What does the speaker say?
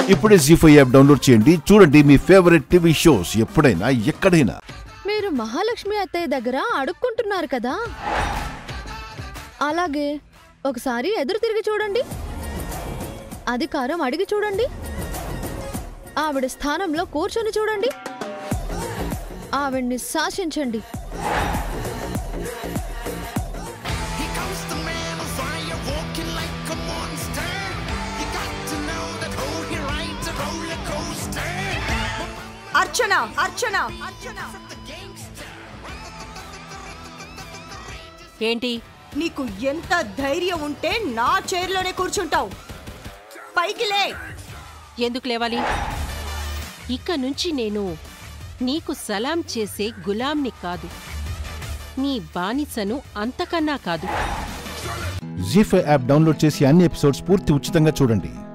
ఇప్పుడే G five app download చేయండి చూడండి మీ ఫేవరెట్ టీవీ షోస్ ఎప్పుడైనా ఎక్కడైనా మీరు మహాలక్ష్మి అత్తయ్య దగ్గర అడుక్కుంటున్నారు కదా అలాగే ఒకసారి ఎదురు తిరిగి చూడండి అధికారం అడిగి చూడండి ఆవిడ స్థానంలో కూర్చొని చూడండి ఆవిడ్ని శాసించండి Here comes the man on fire, walking like a monster. You got to know that who he rides a roller coaster. అర్చన అర్చన అర్చన ఏంటి నీకు ఎంత ధైర్యం ఉంటే నా చైర్లోనే కూర్చుంటావు పైకి లే ఎందుకు లేవాలి ఇక నుంచి నేను నీకు సలాం చేసే గులాంని కాదు నీ బానిసను అంతకన్నా కాదు జీ ఫైవ్ యాప్ డౌన్లోడ్ చేసి అన్ని ఎపిసోడ్స్ పూర్తి ఉచితంగా చూడండి